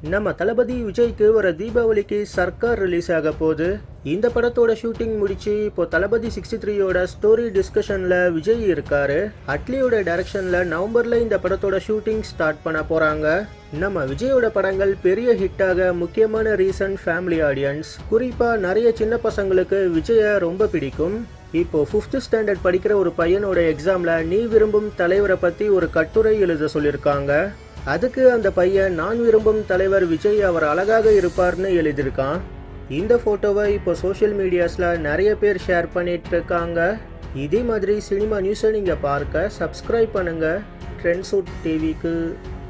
நம்ம தளபதி விஜய்க்கு வர தீபாவளிக்கு சர்க்கார் ரிலீஸ் ஆக போகுது இந்த படத்தோட ஷூட்டிங் முடிச்சு இப்போ தளபதி சிக்ஸ்டி த்ரீயோட ஸ்டோரி டிஸ்கஷன்ல விஜய் இருக்காரு அட்லியோட டைரக்ஷன்ல நவம்பர்ல இந்த படத்தோட ஷூட்டிங் ஸ்டார்ட் பண்ண போறாங்க நம்ம விஜயோட படங்கள் பெரிய ஹிட்டாக முக்கியமான ரீசன் ஃபேமிலி ஆடியன்ஸ் குறிப்பா நிறைய சின்ன பசங்களுக்கு விஜய ரொம்ப பிடிக்கும் இப்போ ஃபிஃப்த் ஸ்டாண்டர்ட் படிக்கிற ஒரு பையனோட எக்ஸாம்ல நீ விரும்பும் தலைவரை பத்தி ஒரு கட்டுரை எழுத சொல்லியிருக்காங்க அதுக்கு அந்த பையன் நான் விரும்பும் தலைவர் விஜய் அவர் அழகாக இருப்பார்னு எழுதியிருக்கான் இந்த ஃபோட்டோவை இப்போ சோஷியல் மீடியாஸில் நிறைய பேர் ஷேர் பண்ணிட்டு இருக்காங்க இதே மாதிரி சினிமா நியூஸை நீங்கள் பார்க்க சப்ஸ்கிரைப் பண்ணுங்கள் ட்ரெண்ட்ஸ் டிவிக்கு